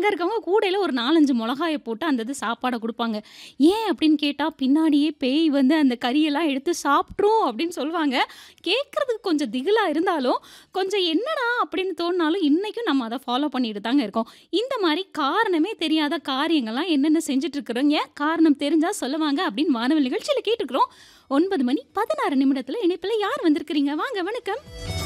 அங்க இருக்கவங்க கூடையில ஒரு 4, 5 மொளகாய போட்டு அந்த இது சாப்பாட குடுப்பாங்க. ஏன் அப்படின்னு கேட்டா, பின்னாடியே பேய் வந்து அந்த கறியெல்லாம் எடுத்து சாப்ட்ரும் அப்படின்னு சொல்லுவாங்க. கேட்கறதுக்கு கொஞ்சம் திகிலா இருந்தாலும், கொஞ்சம் என்னடா அப்படின்னு தோணுனாலும், இன்னைக்கும் நம்ம அத ஃபாலோ பண்ணிட்டு தாங்க இருக்கோம். இந்த மாரி காரணமே தெரியாத காரியங்கள்லாம் என்னென்ன செஞ்சுட்டு இருக்கிறீங்க? காரணம் தெரிஞ்சா சொல்லுவாங்க அப்படின்னு வானவில் நிகழ்ச்சியில கேட்டுருக்கிறோம். 9 மணி 16 நிமிடத்துல இணைப்பில யார் வந்திருக்கிறீங்க? வாங்க வணக்கம்.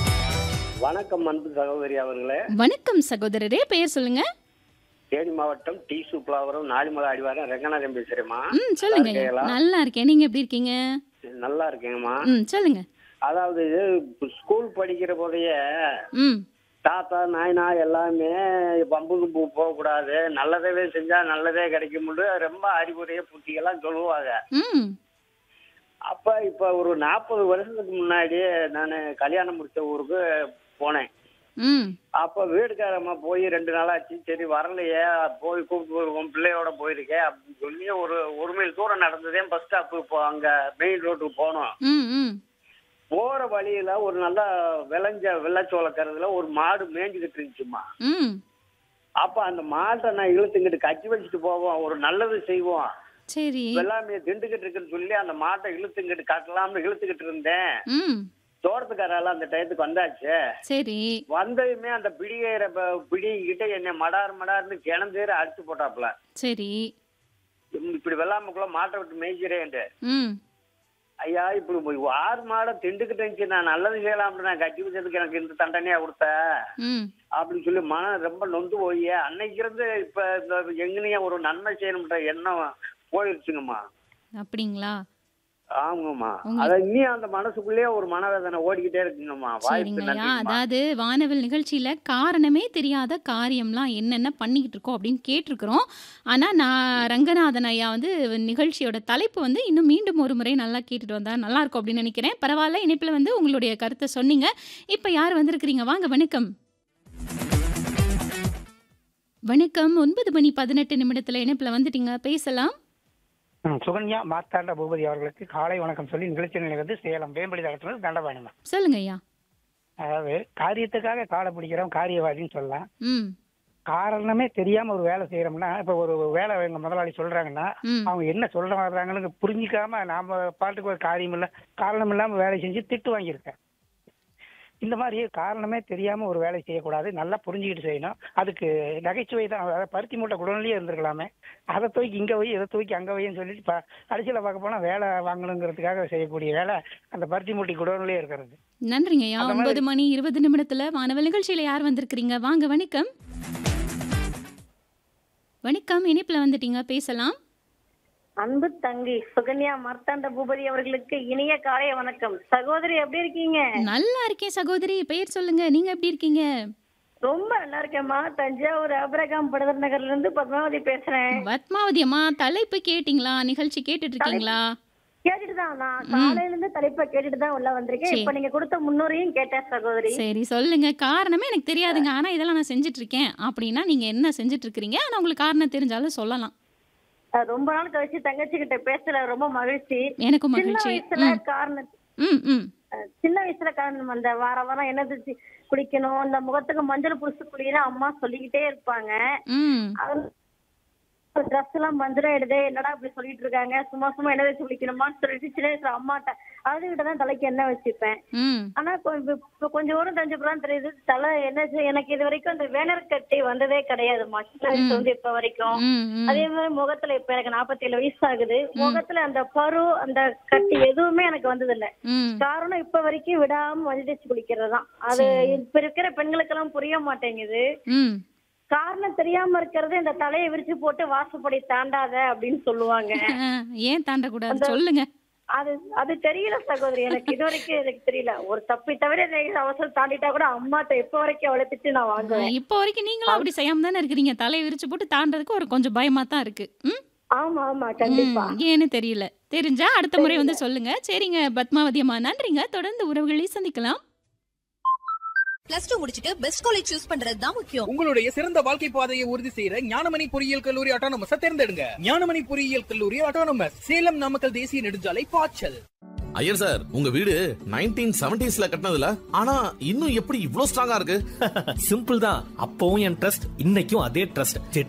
வணக்கம் அன்பு சகோதரி அவர்களே வணக்கம் சகோதரரே. பெயர் சொல்லுங்க. தேனி மாவட்டம் டி சுப்லாவரம் நாலிமலை அடிவாரம் ரெங்கநாதன் பேசுறேம்மா ம். நல்லா சொல்லுங்க ஐயா. இருக்கீங்களா நல்லா இருக்கேன். நீங்க எப்படி இருக்கீங்க? நல்லா இருக்கேங்கம்மா ம். சொல்லுங்க. அதாவது ஸ்கூல் படிக்கிற போதைய ம். தாத்தா நாயனா எல்லாமே பம்பு தும்பு போகக்கூடாது நல்லதவே செஞ்சா நல்லதே கிடைக்கும்னு ரொம்ப அறிவுரைய புத்திகள்லாம் சொல்லுவாங்க ம். அப்ப இப்ப ஒரு நாற்பது வருஷத்துக்கு முன்னாடி நான் கல்யாணம் முடிச்ச ஊருக்கு போனேன் ம். அப்ப வீடுக்காரம்மா போய் ரெண்டு நாளாச்சு சரி வரலையே போய் கூப்பிட்டு போய் உன் பிள்ளையோட போயிருக்கேன் அப்படின்னு சொல்லி ஒரு ஒரு மைல் தூரம் நடந்ததே பஸ் ஸ்டாப்பு இப்போ அங்க மெயின் ரோட்டுக்கு போனோம் ம். ம். போற வழியில ஒரு நல்ல விளைஞ்ச வெள்ளச்சோள கருதுல ஒரு மாடு மேய்ஞ்சுக்கிட்டு இருந்துச்சுமா ம். அப்ப அந்த மாட்டை நான் இழுத்துங்கிட்டு கச்சி வச்சுட்டு போவோம் ஒரு நல்லது செய்வோம் சரி. வெள்ளாமையை திண்டுகிட்டு இருக்குன்னு சொல்லி அந்த மாட்டை இழுத்துங்கிட்டு கட்டலாம்னு இழுத்துக்கிட்டு இருந்தேன் ம். தோட்டத்துக்காரால அந்த டயத்துக்கு வந்தாச்சு சரி. வந்ததுமே அந்த பிடிகிற பிடிக்கிட்ட என்னை மடார் மடார்னு கிணந்தேற அடிச்சு போட்டாப்புல சரி. இப்படி வெள்ளாமைக்குள்ள மாட்டை விட்டு மேய்க்கிறேன்ட்டு ம். ஐயா இப்படி போய் ஆறு மாடை திண்டுக்கிட்டு இருந்துச்சு நான் நல்லது செய்யலாம்னு நான் கட்டி வச்சதுக்கு எனக்கு இந்த தண்டனையா கொடுத்த ம். அப்படின்னு சொல்லி மனம் ரொம்ப நொந்து போய் அன்னைக்கு இருந்து இப்ப இந்த எங்கனையும் ஒரு நன்மை செய்யணும்ன்ற எண்ணம் போயிருச்சுங்கம்மா அப்படிங்களா? ஆமாம்மா உங்களுக்கு அத இன்னும் அந்த மனசுக்குள்ளேயே ஒரு மனவேதனை ஓடிக்கிட்டே இருக்குங்கம்மா வாய்ப்பு சரிங்கய்யா. நன்றிங்கம்மா அதாவது வானவில் நிகழ்ச்சியில காரணமே தெரியாத காரியம்லாம் என்னென்ன பண்ணிக்கிட்டு இருக்கோம் அப்படின்னு கேட்டிருக்கிறோம். ஆனா நான் ரங்கநாதன் ஐயா வந்து நிகழ்ச்சியோட தலைப்பு வந்து இன்னும் மீண்டும் ஒரு முறை நல்லா கேட்டுட்டு வந்தா நல்லாயிருக்கும் அப்படின்னு நினைக்கிறேன். பரவால்ல. இணைப்பில வந்து உங்களுடைய கருத்த சொன்னீங்க. இப்ப யார் வந்திருக்கிறீங்க? வாங்க வணக்கம். வணக்கம். 9 மணி 18 நிமிடத்துல இணைப்பில வந்துட்டீங்க. பேசலாம். ம், சுகன்யா மார்த்தாண்ட பூபதி அவர்களுக்கு காலை வணக்கம் சொல்லி நிகழ்ச்சி நிலைவது சேலம் வேம்படி தளத்துல தண்டபாணிமா சொல்லுங்க ஐயா. அதாவது காரியத்துக்காக காலை பிடிக்கிறோம் காரியவாதின்னு சொல்லலாம் ம். காரணமே தெரியாம ஒரு வேலை செய்யறோம்னா இப்ப ஒரு வேலை எங்க முதலாளி சொல்றாங்கன்னா ம். அவங்க என்ன சொல்ல வர்றாங்கன்னு புரிஞ்சிக்காம நாம பாட்டுக்கு ஒரு காரியம் இல்ல காரணம் இல்லாம வேலை செஞ்சு திட்டு வாங்கியிருக்கேன் இந்த மாதிரி காரணமே தெரியாம ஒரு வேலை செய்யக்கூடாது நல்லா புரிஞ்சுக்கிட்டு செய்யணும் அதுக்கு நகைச்சுவை தான் அதாவது பருத்தி மூட்டை குடன்லயே இருந்திருக்கலாமே அதை தூக்கி இங்க வை இதை தூக்கி அங்க வைன்னு சொல்லிட்டு ப- கடைசியில பார்க்க போனா வேலை வாங்கணுங்கிறதுக்காக செய்யக்கூடிய வேலை அந்த பருத்தி மூட்டை குடோன்லயே இருக்கிறது நன்றிங்க ஐயா. அந்த மாதிரி 9 மணி 20 நிமிடத்துல வானவல் நிகழ்ச்சியில யார் வந்திருக்கிறீங்க? வாங்க வணக்கம். வணக்கம். இணைப்பில வந்துட்டீங்க. பேசலாம். அன்பு தங்கி சுகன்யா மார்த்தாண்ட பூபதி அவர்களுக்கு இனிய காலை வணக்கம் சகோதரி எப்படி இருக்கீங்க நல்லா இருக்கேன் சகோதரி. பெயர் சொல்லுங்க. நீங்க எப்படி இருக்கீங்க? ரொம்ப நல்லா இருக்கேம்மா தஞ்சாவூர் ஆபரகாம் படதர் நகர்ல இருந்து பத்மாவதி பேசுறேன் பத்மாவதி அம்மா தலைப்பு கேட்டிங்களா? நிகழ்ச்சி கேட்டுட்டு இருக்கீங்களா? கேட்டுட்டு தான் நான் காலையில இருந்து தலைப்பை கேட்டுட்டு தான் உள்ள வந்திருக்கேன் சரி. இப்ப நீங்க கொடுத்த முன்னுரையும் கேட்டேன் சகோதரி சரி சொல்லுங்க. காரணமே எனக்கு தெரியாதுங்க. ஆனா இதெல்லாம் நான் செஞ்சுட்டு இருக்கேன். அப்படின்னா நீங்க என்ன செஞ்சுட்டு இருக்கிறீங்க? ஆனா உங்களுக்கு காரணம் தெரிஞ்சாலும் சொல்லலாம். அஹ் ரொம்ப நாள் கழிச்சு தங்கச்சி கிட்ட பேசல ரொம்ப மகிழ்ச்சி எனக்கும் சின்ன மகிழ்ச்சி. வயசுல ம். காரணம் ம். ம். அஹ் சின்ன வயசுல காரணம் அந்த வார வாரம் என்னது சி- குளிக்கணும் இந்த முகத்துக்கு மஞ்சள் புடிச்சு குளிக்கணும் அம்மா சொல்லிக்கிட்டே இருப்பாங்க ம். ட்ரெஸ் எல்லாம் மஞ்சளாயிடுதே என்னடா இப்படி சொல்லிட்டு இருக்காங்க சும்மா சும்மா என்ன வச்சு குளிக்கணுமான்னு சொல்லிட்டு சின்ன வயசுல அம்மாட்ட அதுகிட்ட தான் தலைக்கு எண்ணெய் வச்சுப்பேன் ம். ஆனா கொ- இப்ப இப்ப கொஞ்சம் தூரம் தெரிஞ்சப்பதான் தெரியுது தலை என்ன செய்- எனக்கு இது வரைக்கும் அந்த வேனர் கட்டி வந்ததே கிடையாதுமா சின்ன வயசுல இருந்து இப்ப வரைக்கும் ம். ம். அதே மாதிரி முகத்துல இப்ப எனக்கு 47 வயசு ஆகுது முகத்துல அந்த பரு அந்த கட்டி எதுவுமே எனக்கு வந்தது இல்ல ம். காரணம் இப்ப வரைக்கும் விடாம மஞ்சள் தேய்ச்சி குளிக்கிறது தான் அது இப்ப இருக்கிற பெண்களுக்கெல்லாம் புரிய மாட்டேங்குது ம். காரணம் தெரியாம இருக்கிறது இந்த தலையை விரிச்சு போட்டு வாசப்படி தாண்டாத அப்படின்னு சொல்லுவாங்க ஆ, ஏன் தாண்டக்கூடாது சொல்லுங்க அது அது தெரியல சகோதரி எனக்கு இது வரைக்கும் எனக்கு தெரியல ஒரு தப்பி தவிர இதை அவசரம் தாண்டிட்டா கூட அம்மாட்ட இப்ப வரைக்கும் அவளை திட்டு நான் வாங்குவேன் இப்போ வரைக்கும் நீங்களும் அப்படி செய்யாம தானே இருக்கிறீங்க தலையை விரிச்சு போட்டு தாண்டறதுக்கு ஒரு கொஞ்சம் பயமா தான் இருக்கு ம்? ஆமா ஆமா கண்டிப்பா ம், ஏன்னு தெரியல தெரிஞ்சா அடுத்த முறை வந்து சொல்லுங்க சரிங்க பத்மாவதி அம்மா நன்றிங்க தொடர்ந்து உறவுகளை சந்திக்கலாம் பிளஸ் டூ முடிச்சிட்டு பெஸ்ட் காலேஜ் சூஸ் பண்றது தான் முக்கியம் உங்களுடைய சிறந்த வாழ்க்கை பாதையை உறுதி செய்யற ஞானமணி பொறியியல் கல்லூரி அட்டானமஸ் தேர்ந்தெடுங்க ஞானமணி பொறியியல் கல்லூரி அட்டானமஸ் சேலம் நாமக்கல் தேசிய நெடுஞ்சாலை பாய்ச்சல் ஐயர் சார் உங்க வீடு நைன்டீன் செவன்டிஸ்ல கட்டினதுல ஆனா இன்னும் எப்படி இவ்ளோ ஸ்ட்ராங்கா இருக்கு சிம்பிள் தான் அப்பவும் என் ட்ரஸ்ட் இன்னைக்கும் அதே ட்ரஸ்ட்